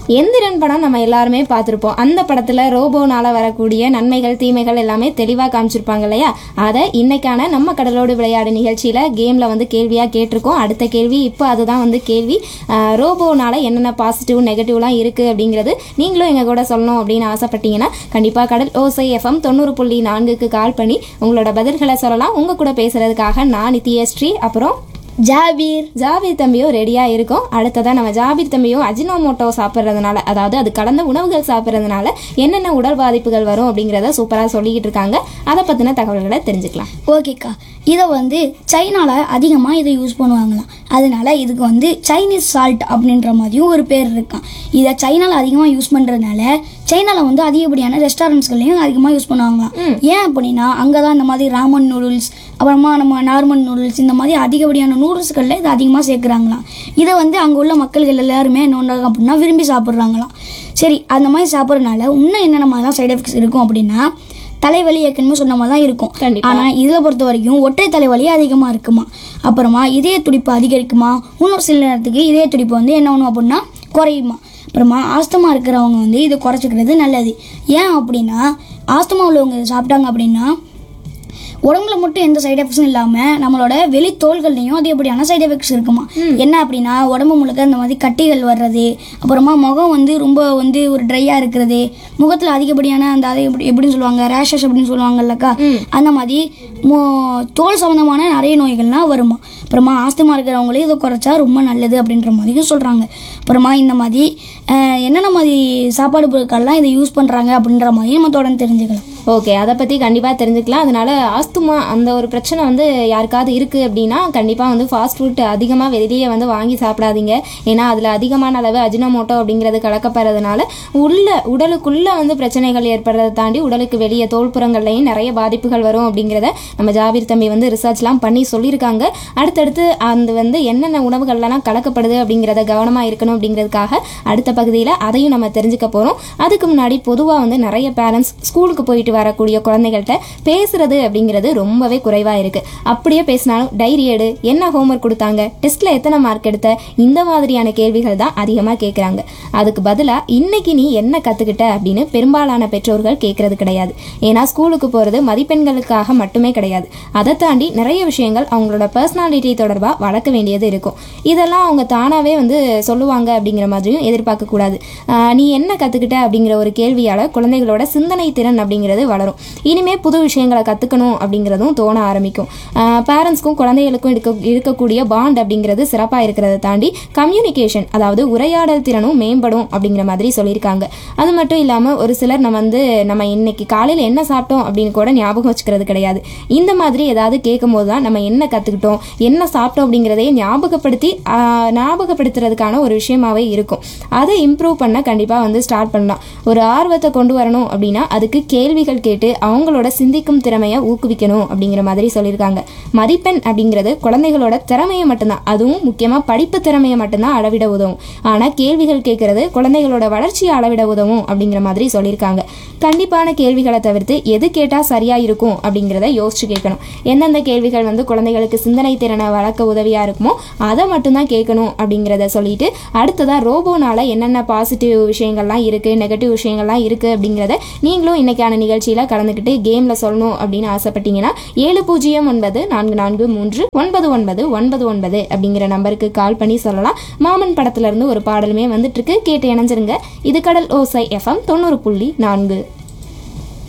எந்திரன் படம் நம்ம எல்லாருமே பார்த்துருப்போம் அந்த படத்தில் ரோபோனால வரக்கூடிய நன்மைகள் தீமைகள் எல்லாமே தெளிவாக காமிச்சிருப்பாங்க இல்லையா அதை இன்னைக்கான நம்ம கடலோடு விளையாடு நிகழ்ச்சியில் கேமில் வந்து கேள்வியாக கேட்டிருக்கோம் அடுத்த கேள்வி இப்போ அதுதான் வந்து கேள்வி ஆஹ், ரோபோனால என்னென்ன பாசிட்டிவ் நெகட்டிவ்லாம் இருக்குது அப்படிங்கிறது நீங்களும் எங்கள் கூட சொல்லணும் அப்படின்னு ஆசைப்பட்டீங்கன்னா கண்டிப்பாக கடல் ஓசை எஃப்எம் தொண்ணூறு புள்ளி நான்குக்கு கால் பண்ணி உங்களோட பதில்களை சொல்லலாம் உங்கள் கூட பேசுகிறதுக்காக நான் நித்யஸ்ரீ அப்புறம் ஜாபீர் ஜாபீர் தம்பியும் ரெடியாக இருக்கும் அடுத்ததான் நம்ம ஜாபீர் தம்பியும் அஜினோமோட்டோ சாப்பிட்றதுனால அதாவது அது கலந்த உணவுகள் சாப்பிட்றதுனால என்னென்ன உடல் பாதிப்புகள் வரும் அப்படிங்கிறத சூப்பராக சொல்லிக்கிட்டு இருக்காங்க அதை பற்றின தகவல்களை தெரிஞ்சுக்கலாம் ஓகேக்கா இதை வந்து சைனால அதிகமாக இதை யூஸ் பண்ணுவாங்களாம் அதனால இதுக்கு வந்து சைனீஸ் சால்ட் அப்படின்ற மாதிரியும் ஒரு பேர் இருக்கான் இதை சைனால அதிகமாக யூஸ் பண்ணுறதுனால சைனால வந்து அதிகப்படியான ரெஸ்டாரண்ட்ஸ்களையும் அதிகமாக யூஸ் பண்ணுவாங்களாம் ஏன் அப்படின்னா அங்கே தான் இந்த மாதிரி ராமன் நூடுல்ஸ் அப்புறமா நம்ம நார்மல் நூடுல்ஸ் இந்த மாதிரி அதிகப்படியான நூடுல்ஸ்களில் இது அதிகமாக சேர்க்குறாங்களாம் இதை வந்து அங்கே உள்ள மக்கள்கள் எல்லாருமே என்ன பண்ணுறாங்க அப்படின்னா விரும்பி சாப்பிட்றாங்களாம் சரி அந்த மாதிரி சாப்பிட்றதுனால இன்னும் என்னென்ன மாதிரிலாம் சைடு எஃபெக்ட்ஸ் இருக்கும் அப்படின்னா தலைவலி ஏற்கனவே சொன்ன மாதிரி தான் இருக்கும் கண்டிப்பா. ஆனா இதில் பொறுத்த வரைக்கும் ஒற்றை தலைவலி அதிகமாக இருக்குமா அப்புறமா இதய துடிப்பு அதிகரிக்குமா இன்னொரு சில நேரத்துக்கு இதய துடிப்பு வந்து என்ன பண்ணும் அப்படின்னா குறையுமா அப்புறமா ஆஸ்துமா இருக்கிறவங்க வந்து இதை குறைச்சிக்கிறது நல்லது ஏன் அப்படின்னா ஆஸ்துமா உள்ளவங்க இதை சாப்பிட்டாங்க அப்படின்னா உடம்புல மட்டும் எந்த சைடு எஃபெக்ட்ஸும் இல்லாமல் நம்மளோட வெளி தோள்கள்லையும் அதிகப்படியான சைடு எஃபெக்ட்ஸ் இருக்குமா என்ன அப்படின்னா உடம்பு முழுக்க இந்த மாதிரி கட்டிகள் வர்றது அப்புறமா முகம் வந்து ரொம்ப வந்து ஒரு ட்ரையாக இருக்கிறது முகத்தில் அதிகப்படியான அந்த அதை எப்படி எப்படின்னு சொல்லுவாங்க ரேஷஸ் அப்படின்னு சொல்லுவாங்கல்லக்கா அந்த மாதிரி மோ- தோல் சம்மந்தமான நிறைய நோய்கள்லாம் வருமா அப்புறமா ஆஸ்துமா இருக்கிறவங்களே இதை குறைச்சா ரொம்ப நல்லது அப்படின்ற மாதிரியும் சொல்கிறாங்க அப்புறமா இந்த மாதிரி அஹ், என்னென்ன மாதிரி சாப்பாடு பொருட்கள்லாம் இதை யூஸ் பண்ணுறாங்க அப்படின்ற மாதிரியும் நம்ம தொடர்ந்து தெரிஞ்சுக்கலாம் ஓகே அதை பற்றி கண்டிப்பாக தெரிஞ்சுக்கலாம் அதனால ஆஸ்துமா அந்த ஒரு பிரச்சனை வந்து யாருக்காவது இருக்குது அப்படின்னா கண்டிப்பாக வந்து ஃபாஸ்ட் ஃபுட் அதிகமாக வெளியே வந்து வாங்கி சாப்பிடாதீங்க ஏன்னா அதில் அதிகமான அளவு அஜினோமோட்டோ அப்படிங்கிறது கலக்கப்படுறதுனால உள்ள உடலுக்குள்ளே வந்து பிரச்சனைகள் ஏற்படுறதை தாண்டி உடலுக்கு வெளியே தோல்புறங்கள்லையும் நிறைய பாதிப்புகள் வரும் அப்படிங்கிறத நம்ம ஜாபீர் தம்பி வந்து ரிசர்ச்லாம் பண்ணி சொல்லியிருக்காங்க அடுத்தடுத்து அந்த வந்து என்னென்ன உணவுகள்லாம் கலக்கப்படுது அப்படிங்கிறத கவனமாக இருக்கணும் அப்படிங்கிறதுக்காக அடுத்த பகுதியில் அதையும் நம்ம தெரிஞ்சுக்க போகிறோம் அதுக்கு முன்னாடி பொதுவாக வந்து நிறைய பேரண்ட்ஸ் ஸ்கூலுக்கு போயிட்டு வரக்கூடிய குழந்தைகள்கிட்ட பேசுறது அப்படிங்கிறது ரொம்பவே குறைவாக இருக்குது அப்படியே பேசினாலும் டைரி எடு என்ன ஹோம்ஒர்க் கொடுத்தாங்க டெஸ்ட்டில் எத்தனை மார்க் எடுத்த இந்த மாதிரியான கேள்விகள் தான் அதிகமாக கேட்குறாங்க அதுக்கு பதிலாக இன்னைக்கு நீ என்ன கற்றுக்கிட்ட அப்படின்னு பெரும்பாலான பெற்றோர்கள் கேட்கறது கிடையாது ஏன்னா ஸ்கூலுக்கு போகிறது மதிப்பெண்களுக்காக மட்டுமே கிடையாது அதை தாண்டி நிறைய விஷயங்கள் அவங்களோட பர்சனாலிட்டி தொடர்பாக வளர்க்க வேண்டியது இருக்கும் இதெல்லாம் அவங்க தானாகவே வந்து சொல்லுவாங்க அப்படிங்கிற மாதிரியும் எதிர்பார்க்கக்கூடாது ஆஹ் நீ என்ன கற்றுக்கிட்ட அப்படிங்கிற ஒரு கேள்வியால் குழந்தைகளோட சிந்தனை திறன் அப்படிங்கிறது வளரும் இனிமே புது விஷயங்களை கற்றுக்கணும் அப்படிங்கிறதும் தோண ஆரம்பிக்கும் பேரண்ட்ஸ்க்கும் குழந்தைகளுக்கும் இருக்க இருக்கக்கூடிய பாண்ட் அப்படிங்கிறது சிறப்பாக இருக்கிறத தாண்டி கம்யூனிகேஷன் அதாவது உரையாடல் திறனும் மேம்படும் அப்படிங்கிற மாதிரி சொல்லியிருக்காங்க அது மட்டும் இல்லாமல் ஒரு சிலர் நம்ம வந்து நம்ம இன்னைக்கு காலையில் என்ன சாப்பிட்டோம் அப்படின்னு கூட ஞாபகம் வச்சுக்கிறது கிடையாது இந்த மாதிரி ஏதாவது கேட்கும் போது தான் நம்ம என்ன கற்றுக்கிட்டோம் என்ன சாப்பிட்டோம் அப்படிங்கிறதையே ஞாபகப்படுத்தி ஆஹ், ஞாபகப்படுத்துறதுக்கான ஒரு விஷயமாவே இருக்கும் அதை இம்ப்ரூவ் பண்ண கண்டிப்பாக வந்து ஸ்டார்ட் பண்ணலாம் ஒரு ஆர்வத்தை கொண்டு வரணும் அப்படின்னா அதுக்கு கேள்விகள் கேட்டு அவங்களோட சிந்திக்கும் திறமையை ஊக்குவிக்கணும் அப்படிங்கிற மாதிரி சொல்லியிருக்காங்க மதிப்பெண் அப்படிங்கிறது குழந்தைகளோட திறமையை மட்டும்தான் அதுவும் முக்கியமாக படிப்பு திறமையை மட்டும்தான் அளவிட உதவும் ஆனால் கேள்விகள் கேட்கறது குழந்தைகளோட வளர்ச்சியை அளவிட உதவும் அப்படிங்கிற மாதிரி சொல்லியிருக்காங்க கண்டிப்பான கேள்விகளை தவிர்த்து எது கேட்டால் சரியாக இருக்கும் அப்படிங்கிறத யோசிச்சு கேட்கணும் எந்தெந்த கேள்விகள் வந்து குழந்தைகளுக்கு சிந்தனை திறனை வளர்க்க உதவியாக இருக்குமோ அதை மட்டும்தான் கேட்கணும் அப்படிங்கிறத சொல்லிட்டு அடுத்ததாக ரோபோனால என்னென்ன பாசிட்டிவ் விஷயங்கள்லாம் இருக்குது நெகட்டிவ் விஷயங்கள்லாம் இருக்குது அப்படிங்கிறத நீங்களும் இன்னைக்கான நிகழ்ச்சியில் கலந்துக்கிட்டு கேமில் சொல்லணும் அப்படின்னு ஆசைப்பட்டீங்கன்னா ஏழு பூஜ்ஜியம் ஒன்பது நான்கு நான்கு மூன்று ஒன்பது ஒன்பது ஒன்பது ஒன்பது அப்படிங்கிற நம்பருக்கு கால் பண்ணி சொல்லலாம் மாமன் படத்துல இருந்து ஒரு பாடலுமே வந்துட்டு இருக்கு கேட்டு இணைஞ்சிருங்க இது கடல் ஓசை எஃப்எம் தொண்ணூறு புள்ளி நான்கு